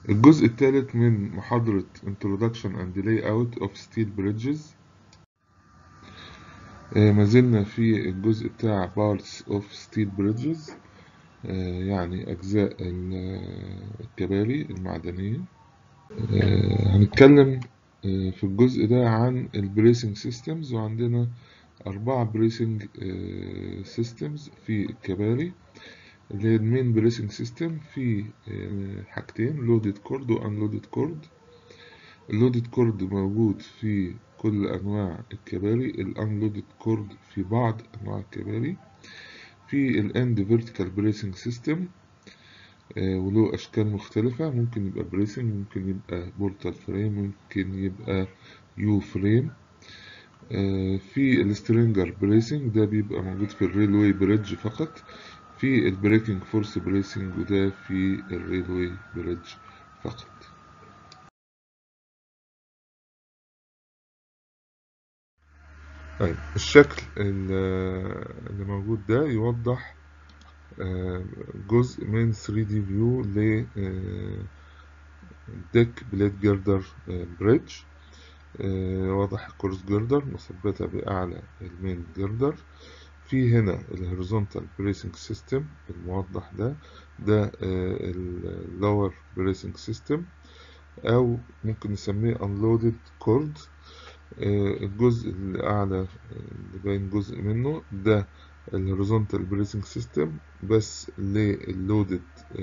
الجزء الثالث من محاضرة Introduction and Layout of Steel Bridges آه، ما زلنا في الجزء بتاع Parts of Steel Bridges آه، يعني أجزاء ال- الكباري المعدنية آه، هنتكلم آه، في الجزء ده عن البريسنج سيستمز وعندنا أربعة بريسنج سيستمز في الكباري اللي هي المين بريسنج سيستم في آه، حاجتين لودد كورد وانلودد كورد اللودد كورد موجود في كل أنواع الكباري الانلودد كورد في بعض أنواع الكباري في الاند فيرتيكال بريسنج سيستم وله أشكال مختلفة ممكن يبقى بريسنج ممكن يبقى بورتال فريم ممكن يبقى يو فريم في السترينجر بريسنج ده بيبقى موجود في الريلوي بريدج فقط في البريكنج فورس بريسنج وده في الريلوي بريدج فقط طيب الشكل ال- اللي موجود ده يوضح آه، جزء من 3D فيو ل ديك بليد جردر بريدج واضح الكورس جردر مثبتة بأعلى المين جردر في هنا الهوريزونتال بريسنج سيستم الموضح ده ده اللور بريسنج سيستم أو ممكن نسميه unloaded cord الجزء الأعلى اللي باين جزء منه ده الهوريزونتال بريسنج سيستم بس للودد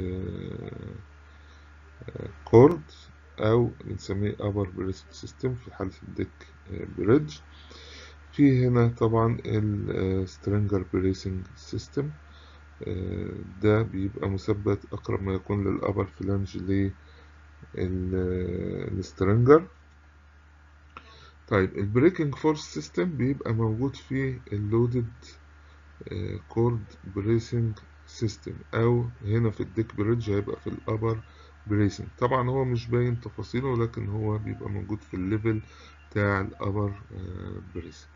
كورد أو بنسميه upper bracing system في حالة الديك بريدج في هنا طبعا السترينجر بريسنج سيستم ده بيبقى مثبت أقرب ما يكون للأبر فلانج للسترينجر طيب البريكنج فورس سيستم بيبقى موجود في اللودد كورد بريسنج سيستم او هنا في الديك بريدج هيبقى في الابر بريسنج طبعا هو مش باين تفاصيله لكن هو بيبقى موجود في الليفل بتاع الابر بريسنج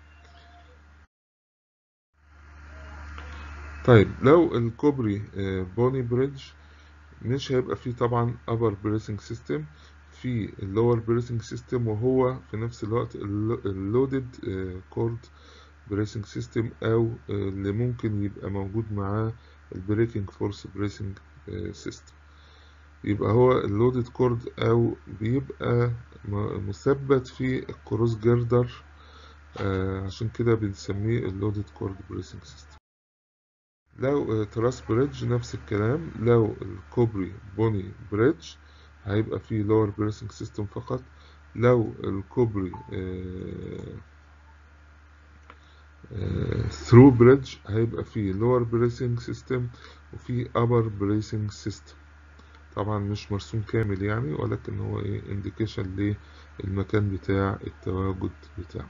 طيب لو الكوبري بوني بريدج مش هيبقى فيه طبعا upper bracing system في اللور بريسنج سيستم وهو في نفس الوقت اللودد كورد بريسنج سيستم او اللي ممكن يبقى موجود معاه البريكنج فورس بريسنج سيستم يبقى هو اللودد كورد او بيبقى مثبت في الكروس جردر عشان كده بنسميه اللودد كورد بريسنج سيستم لو تراس بريدج نفس الكلام لو الكوبري بوني بريدج هيبقى فيه lower bracing system فقط لو الكوبري through bridge هيبقى فيه lower bracing system وفيه upper bracing system طبعا مش مرسوم كامل يعني ولكن هو ايه indication للمكان بتاع التواجد بتاعه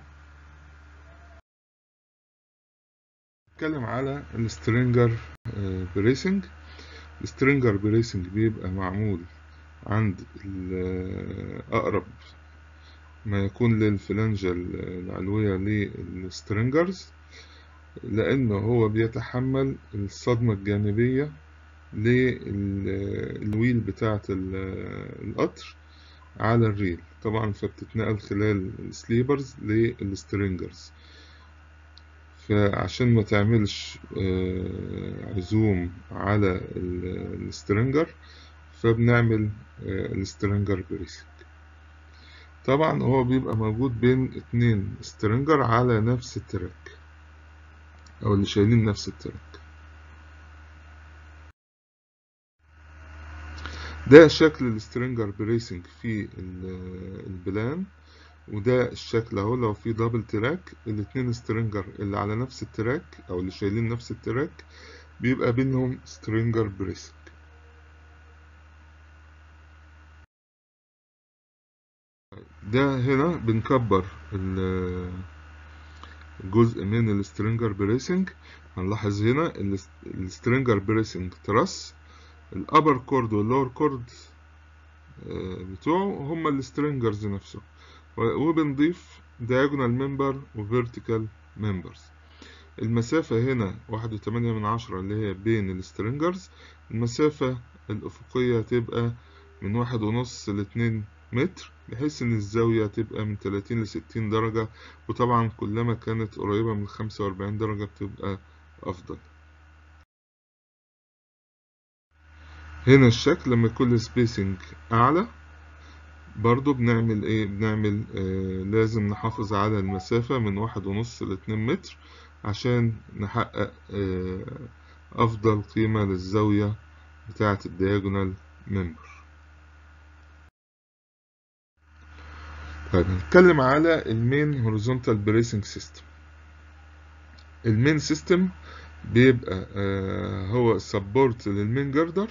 نتكلم على السترينجر بريسنج السترينجر بريسنج بيبقى معمول عند أقرب ما يكون للفلانجة العلوية للسترينجرز لأنه هو بيتحمل الصدمة الجانبية للويل بتاعة القطر على الريل طبعا فبتتنقل خلال السليبرز للسترينجرز فعشان ما تعملش عزوم على السترينجر فبنعمل السترينجر بريسنج طبعا هو بيبقى موجود بين اتنين سترينجر على نفس التراك او اللي شايلين نفس التراك ده شكل السترينجر بريسنج في البلان وده الشكل اهو لو في دبل تراك الاتنين سترينجر اللي على نفس التراك او اللي شايلين نفس التراك بيبقى بينهم سترينجر بريسنج ده هنا بنكبر الجزء من السترينجر بريسنج هنلاحظ هنا السترينجر بريسنج تراس الابر كورد واللور كورد بتوعه هما السترينجرز نفسه وبنضيف diagonal member و vertical members المسافة هنا واحد وتمانية من عشرة اللي هي بين السترينجرز المسافة الأفقية هتبقى من واحد ونص لاتنين متر بحيث إن الزاوية تبقى من تلاتين لستين درجة وطبعا كلما كانت قريبة من خمسة وأربعين درجة بتبقى أفضل هنا الشكل لما يكون السبيسنج أعلى برضو بنعمل ايه بنعمل آه لازم نحافظ على المسافة من واحد ونص لاتنين متر عشان نحقق آه أفضل قيمة للزاوية بتاعة الدياجونال ممبر طيب هنتكلم على المين هوريزونتال بريسنج سيستم المين سيستم بيبقى آه هو سبورت للمين جردر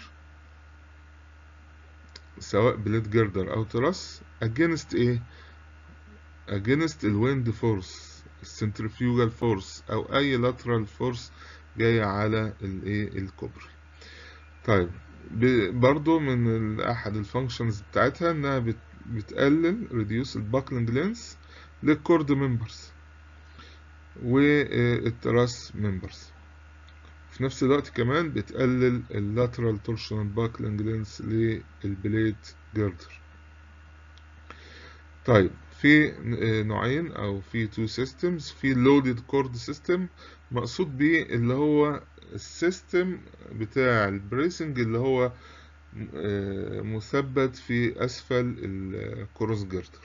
سواء بليد جردر او تراس against ايه against الويند فورس السنترفيوجال فورس او اي lateral فورس جاية على الايه الكوبري طيب برضو من احد الفانكشنز بتاعتها انها بت بتقلل reduce الباكلينج لينس للكورد ممبرز والتراس ممبرز في نفس الوقت كمان بتقلل اللاترال تورشنال باكلينج لينس للبليد جردر طيب في نوعين او في تو سيستمز في لودد كورد سيستم مقصود بيه اللي هو السيستم بتاع البريسنج اللي هو مثبت في اسفل الكروس جردر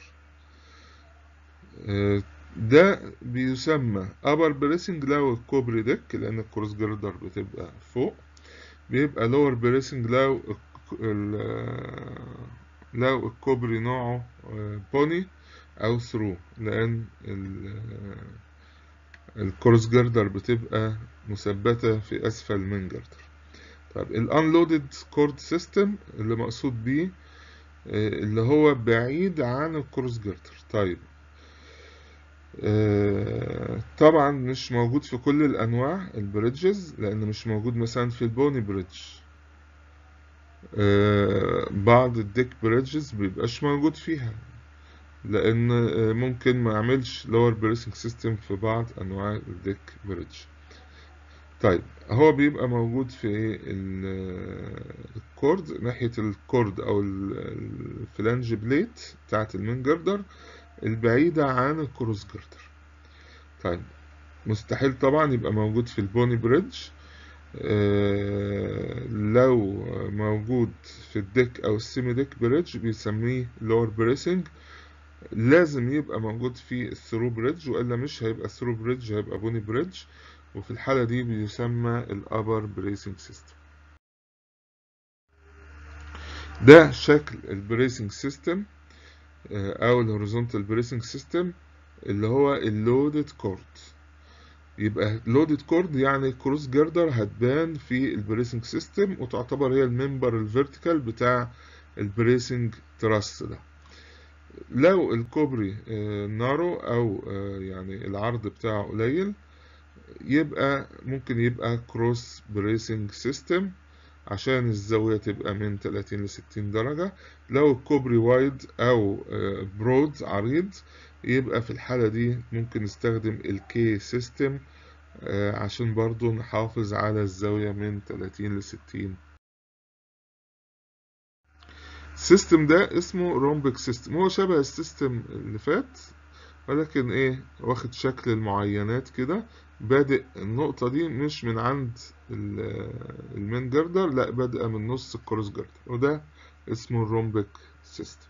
ده بيسمى upper bracing لو الكوبري ديك لأن الكروس جردر بتبقى فوق بيبقى lower bracing لو لو الكوبري نوعه بوني أو ثرو لأن الكروس جردر بتبقى مثبتة في أسفل من جردر طيب الانلودد كورد سيستم اللي مقصود بيه اللي هو بعيد عن الكروس جردر طيب طبعا مش موجود في كل الانواع البريدجز لان مش موجود مثلا في البوني بريدج بعض الديك بريدجز مبيبقاش موجود فيها لان ممكن ما اعملش لور بريسنج سيستم في بعض انواع الديك بريدج طيب هو بيبقى موجود في الكورد ناحية الكورد او الفلانج بليت بتاعت المين جردر البعيدة عن الكروس جردر طيب مستحيل طبعا يبقى موجود في البوني بريدج آه لو موجود في الديك او السيمي ديك بريدج بيسميه لور بريسنج لازم يبقى موجود في الثرو بريدج والا مش هيبقى ثرو بريدج هيبقى بوني بريدج وفي الحالة دي بيسمى الابر بريسنج سيستم ده شكل البريسنج سيستم او الهوريزونتال بريسنج سيستم اللي هو اللودد كورد يبقى لودد كورد يعني كروس جردر هتبان في البريسنج سيستم وتعتبر هي الممبر الفيرتيكال بتاع البريسنج تراس ده لو الكوبري نارو او يعني العرض بتاعه قليل يبقى ممكن يبقى كروس بريسنج سيستم عشان الزاوية تبقى من 30 ل 60 درجة لو الكوبري وايد أو برود عريض يبقى في الحالة دي ممكن نستخدم الكي سيستم عشان برضو نحافظ على الزاوية من 30 ل 60 السيستم ده اسمه رومبك سيستم هو شبه السيستم اللي فات ولكن ايه واخد شكل المعينات كده بادئ النقطة دي مش من عند المين جردر لا بادئة من نص الكروس جردر وده اسمه الرومبك سيستم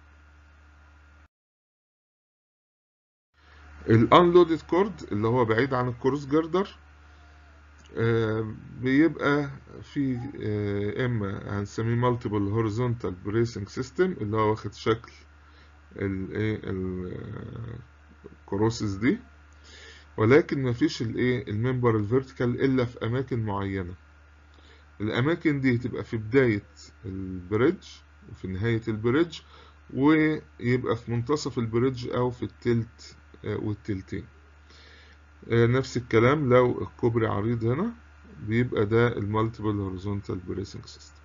الانلودد كورد اللي هو بعيد عن الكروس جردر آه بيبقى في آه اما هنسميه مالتيبل هوريزونتال بريسنج سيستم اللي هو واخد شكل الايه الكروسز دي ولكن مفيش الايه الممبر الفيرتيكال الا في اماكن معينه الاماكن دي تبقى في بدايه البريدج وفي نهايه البريدج ويبقى في منتصف البريدج او في التلت والتلتين نفس الكلام لو الكوبري عريض هنا بيبقى ده المالتيبل هوريزونتال بريسنج سيستم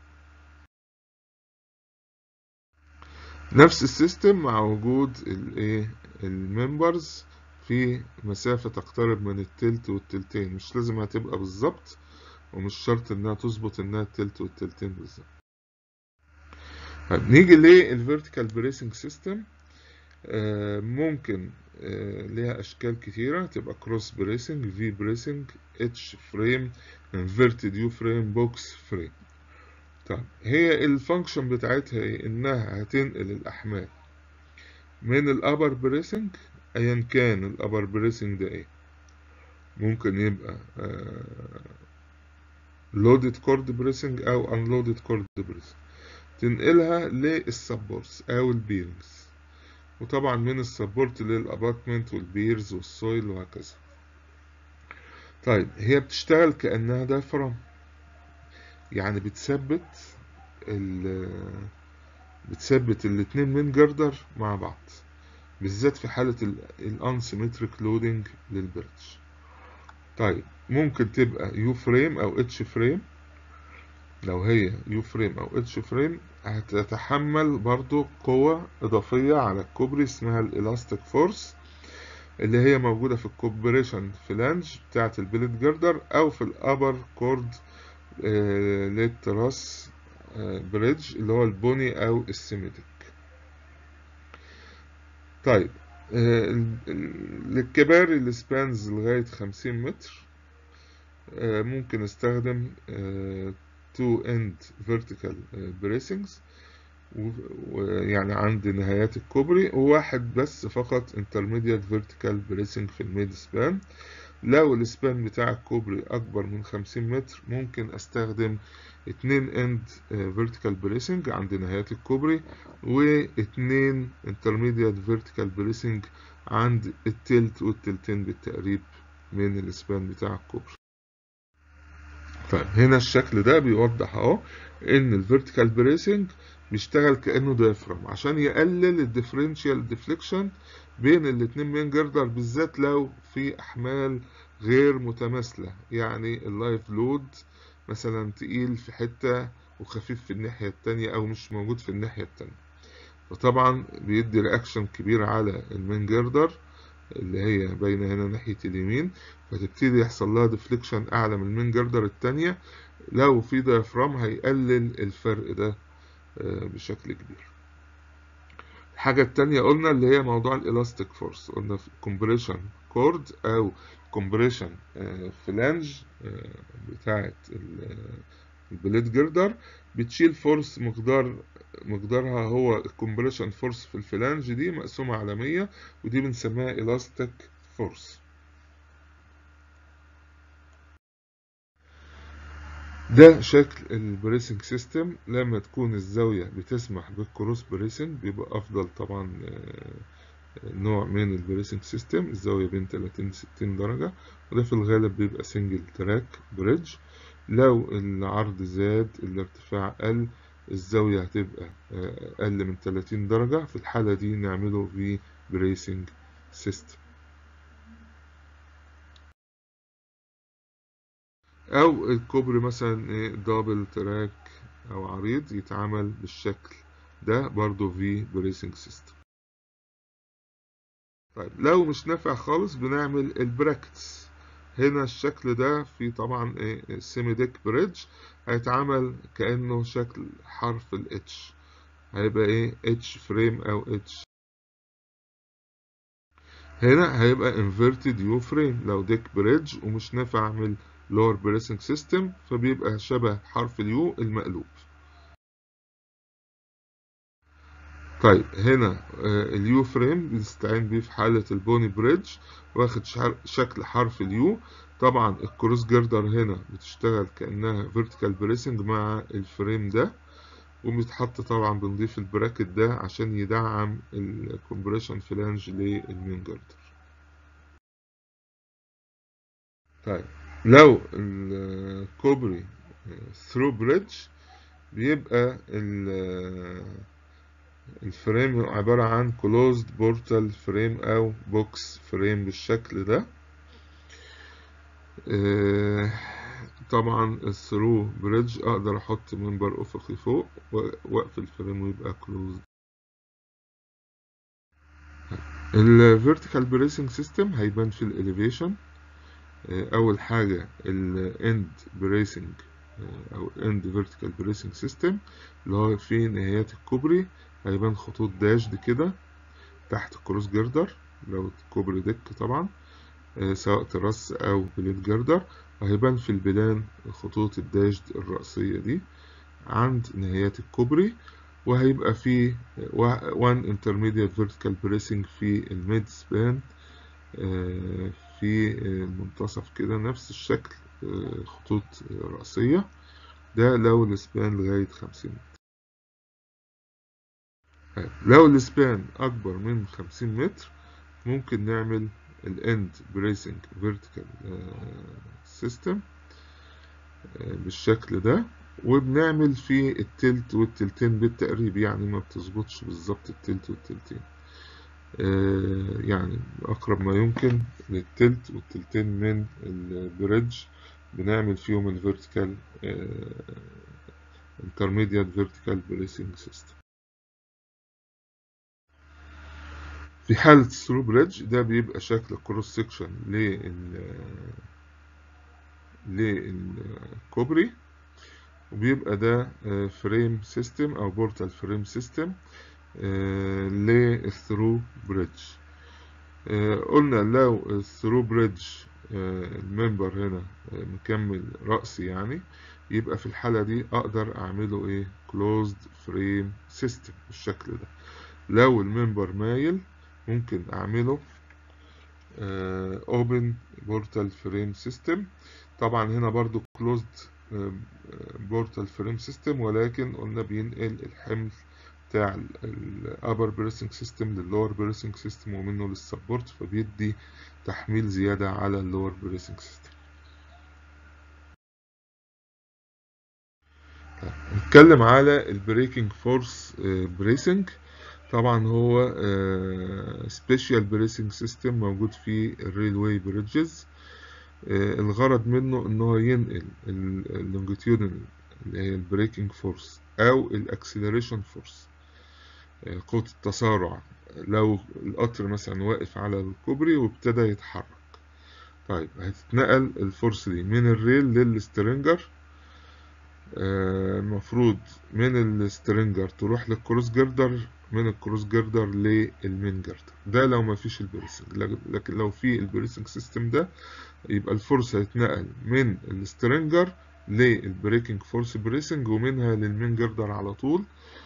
نفس السيستم مع وجود الايه الممبرز في مسافة تقترب من التلت والتلتين مش لازم هتبقى بالظبط ومش شرط انها تظبط انها التلت والتلتين بالظبط طيب نيجي للفيرتيكال بريسنج سيستم ممكن آه، ليها اشكال كتيره تبقى كروس بريسنج في بريسنج اتش فريم انفيرتد يو فريم بوكس فريم طيب هي الفانكشن بتاعتها ايه انها هتنقل الاحمال من الابر بريسنج ايا كان الابر بريسنج ده ايه ممكن يبقى لودد كورد بريسنج او انلودد كورد بريسنج تنقلها للسبورتس او البيرنجز وطبعا من السبورت للاباتمنت والبيرز والسويل وهكذا طيب هي بتشتغل كأنها دايفرام يعني بتثبت ال بتثبت الاتنين من جردر مع بعض بالذات في حالة الانسيمتريك لودنج للبريدج طيب ممكن تبقى يو فريم او اتش فريم لو هي يو فريم او اتش فريم هتتحمل برضو قوة اضافية على الكوبري اسمها الالاستيك فورس اللي هي موجودة في الكوبريشن فلانج بتاعة البليد جردر او في الابر كورد آه للتراس آه بريدج اللي هو البوني او السيميتك طيب آه للكباري السبانز لغاية خمسين متر ممكن استخدم تو اند فيرتيكال بريسنجز ويعني عند نهايات الكوبري وواحد بس فقط intermediate vertical bracing في الميد سبان لو السبان بتاع الكوبري أكبر من 50 متر ممكن أستخدم اتنين اند vertical bracing عند نهايات الكوبري واتنين intermediate vertical bracing عند التلت والتلتين بالتقريب من السبان بتاع الكوبري طيب هنا الشكل ده بيوضح اهو ان الفيرتيكال بريسنج بيشتغل كانه دايفرام عشان يقلل الديفرنشال ديفليكشن بين الاتنين مين جردر بالذات لو في احمال غير متماثله يعني اللايف لود مثلا تقيل في حته وخفيف في الناحيه التانية او مش موجود في الناحيه التانية فطبعا بيدي رياكشن كبير على المين جردر اللي هي باينه هنا ناحيه اليمين فتبتدي يحصل لها ديفليكشن اعلى من المين جردر التانية لو في دايفرام هيقلل الفرق ده بشكل كبير الحاجة التانية قلنا اللي هي موضوع الالاستيك فورس قلنا في كومبريشن كورد او كومبريشن فلانج بتاعة البليد جردر بتشيل فورس مقدار مقدارها هو الكومبريشن فورس في الفلانج دي مقسومة على 100 ودي بنسميها الاستيك فورس ده شكل البريسنج سيستم لما تكون الزاوية بتسمح بالكروس بريسنج بيبقى أفضل طبعا نوع من البريسنج سيستم الزاوية بين 30 ل 60 درجة وده في الغالب بيبقى سنجل تراك بريدج لو العرض زاد الارتفاع قل الزاوية هتبقى أقل من 30 درجة في الحالة دي نعمله في بريسنج سيستم او الكوبري مثلا ايه دبل تراك او عريض يتعمل بالشكل ده برضو في بريسنج سيستم طيب لو مش نافع خالص بنعمل البراكتس هنا الشكل ده في طبعا ايه سيمي ديك بريدج هيتعمل كأنه شكل حرف الاتش هيبقى ايه اتش فريم او اتش هنا هيبقى inverted يو فريم لو ديك بريدج ومش نافع اعمل lower bracing system فبيبقى شبه حرف اليو المقلوب طيب هنا اليو فريم بنستعين بيه في حالة البوني بريدج واخد شكل حرف اليو طبعا الكروس جردر هنا بتشتغل كأنها vertical bracing مع الفريم ده وبيتحط طبعا بنضيف البراكت ده عشان يدعم الكومبريشن فلانج للمين جردر طيب لو الكوبري ثرو بريدج بيبقى الفريم عبارة عن كلوزد بورتال فريم أو بوكس فريم بالشكل ده طبعا الثرو بريدج أقدر أحط منبر أفقي فوق وأقفل الفريم ويبقى كلوزد الفيرتيكال بريسنج سيستم هيبان في الاليفيشن اول حاجه الاند بريسنج أو end vertical bracing system اللي هو في نهايات الكوبري هيبان خطوط داشد كده تحت الكروس جردر لو كوبري ديك طبعا سواء تراس أو بليد جردر وهيبان في البلان خطوط الداشد الرأسية دي عند نهايات الكوبري وهيبقى في one intermediate vertical bracing في الميد سبان في المنتصف كده نفس الشكل خطوط رأسية ده لو السبان لغاية خمسين متر لو السبان أكبر من خمسين متر ممكن نعمل الاند بريسنج فيرتيكال سيستم بالشكل ده وبنعمل فيه التلت والتلتين بالتقريب يعني ما بتظبطش بالظبط التلت والتلتين آه يعني أقرب ما يمكن للتلت والتلتين من البريدج بنعمل فيهم الفيرتيكال intermediate vertical bracing system في حالة الثرو بريدج ده بيبقى شكل كروس سكشن لل للكوبري وبيبقى ده فريم سيستم او بورتال فريم سيستم للثرو بريدج قلنا لو الثرو بريدج الممبر هنا مكمل رأسي يعني يبقى في الحالة دي أقدر أعمله إيه closed frame system بالشكل ده لو الممبر مايل ممكن أعمله open portal frame system طبعا هنا برضو closed portal frame system ولكن قلنا بينقل الحمل بتاع الابر بريسنج سيستم لللور بريسنج سيستم ومنه للسبورت فبيدي تحميل زيادة على اللور بريسنج سيستم نتكلم على البريكنج فورس بريسنج طبعا هو سبيشال بريسنج سيستم موجود في الريلواي بريدجز الغرض منه ان هو ينقل اللونجيتيودنال اللي هي البريكنج فورس او الاكسلريشن فورس قوة التسارع لو القطر مثلا واقف على الكوبري وابتدى يتحرك طيب هتتنقل الفورس دي من الريل للسترنجر المفروض من السترنجر تروح للكروس جردر من الكروس جردر للمين جردر ده لو ما فيش البريسنج لكن لو في البريسنج سيستم ده يبقى الفورس هيتنقل من السترنجر للبريكنج فورس بريسنج ومنها للمين جردر على طول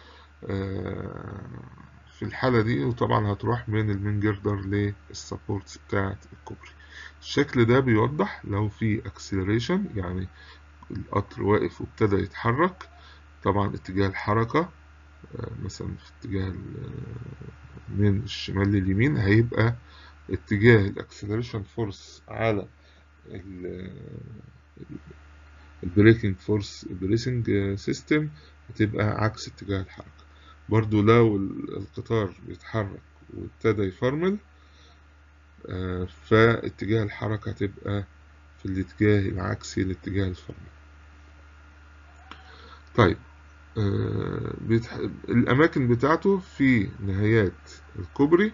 في الحالة دي وطبعا هتروح من المين جردر للسبورتس بتاعة الكوبري الشكل ده بيوضح لو في اكسلريشن يعني القطر واقف وابتدى يتحرك طبعا اتجاه الحركة مثلا في اتجاه من الشمال لليمين هيبقى اتجاه الاكسلريشن فورس على البريكنج فورس بريسنج سيستم هتبقى عكس اتجاه الحركة برضو لو القطار بيتحرك وابتدى يفرمل فاتجاه الحركة هتبقى في الاتجاه العكسي لاتجاه الفرمل طيب بيتح... الأماكن بتاعته في نهايات الكوبري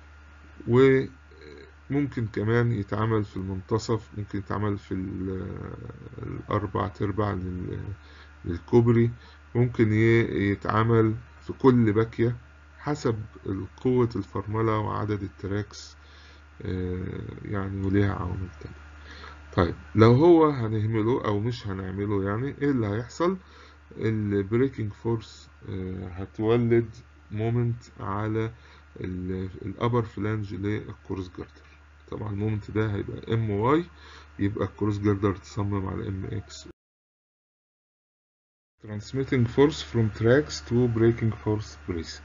وممكن كمان يتعمل في المنتصف ممكن يتعمل في الأربع تربع لل... للكوبري ممكن يتعمل في كل باكية حسب قوة الفرملة وعدد التراكس يعني وليها عوامل تانية طيب لو هو هنهمله أو مش هنعمله يعني إيه اللي هيحصل البريكنج فورس هتولد مومنت على الابر فلانج للكروس جردر طبعا المومنت ده هيبقى ام واي يبقى الكروس جردر تصمم على ام اكس transmitting force from tracks to braking force bracing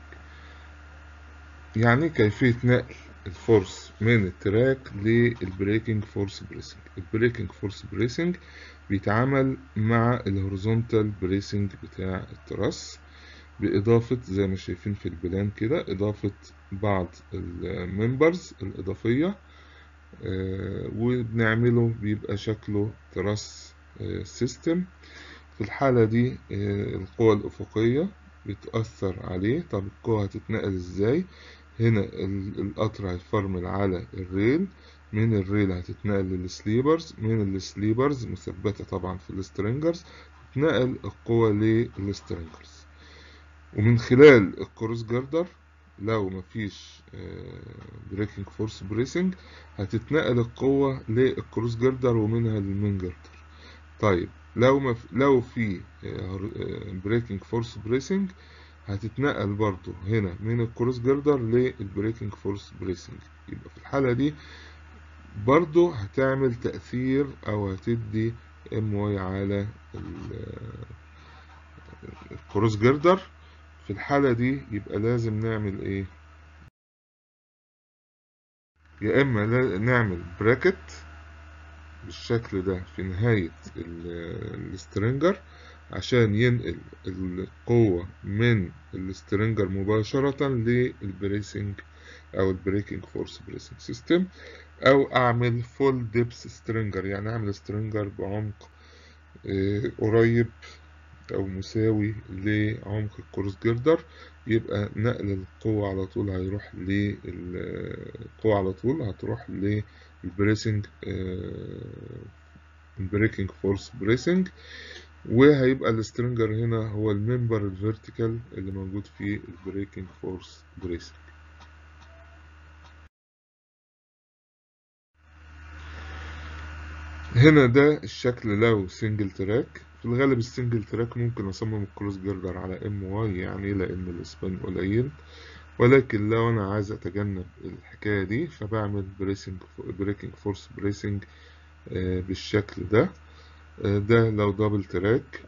يعني كيفية نقل الفورس من التراك للبريكنج فورس بريسنج البريكنج فورس بريسنج بيتعامل مع الهوريزونتال بريسنج بتاع التراس بإضافة زي ما شايفين في البلان كده إضافة بعض الممبرز الإضافية آه وبنعمله بيبقى شكله تراس آه سيستم في الحالة دي آه القوى الأفقية بتأثر عليه طب القوة هتتنقل ازاي هنا القطر هيفرمل على الريل من الريل هتتنقل للسليبرز من السليبرز مثبتة طبعا في السترينجرز هتتنقل القوة للسترنجرز ومن خلال الكروس جردر لو مفيش بريكنج فورس بريسنج هتتنقل القوة للكروس جردر ومنها للمين جردر طيب لو مف... لو في بريكنج فورس بريسنج هتتنقل برضو هنا من الكروس جردر للبريكنج فورس بريسنج يبقى في الحالة دي برضو هتعمل تأثير أو هتدي ام واي على الكروس جردر في الحالة دي يبقى لازم نعمل ايه يا اما نعمل براكت بالشكل ده في نهاية السترنجر عشان ينقل القوة من السترنجر مباشرة للبريسنج او البريكنج فورس بريسنج سيستم او اعمل فول ديبس سترنجر يعني اعمل سترنجر بعمق قريب او مساوي لعمق الكروس جردر يبقى نقل القوة على طول هيروح للقوة على طول هتروح للبريسنج البريكنج فورس بريسنج وهيبقى السترنجر هنا هو الممبر الفيرتيكال اللي موجود في البريكنج فورس بريسنج هنا ده الشكل لو سنجل تراك في الغالب السنجل تراك ممكن اصمم الكروس جردر على ام واي يعني لان الاسبان قليل ولكن لو انا عايز اتجنب الحكايه دي فبعمل بريسنج بريكنج فورس بريسنج بالشكل ده ده لو دبل تراك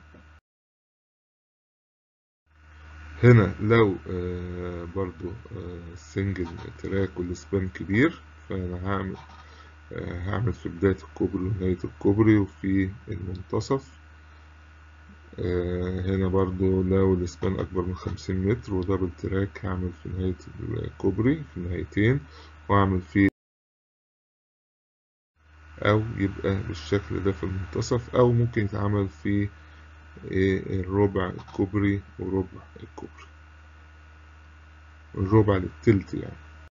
هنا لو برضو سنجل تراك والسبان كبير فانا هعمل هعمل في بداية الكوبري ونهاية الكوبري وفي المنتصف هنا برضو لو الاسبان أكبر من خمسين متر ودبل تراك هعمل في نهاية الكوبري في النهايتين وأعمل فيه أو يبقى بالشكل ده في المنتصف أو ممكن يتعمل في الربع الكوبري وربع الكوبري الربع للتلت يعني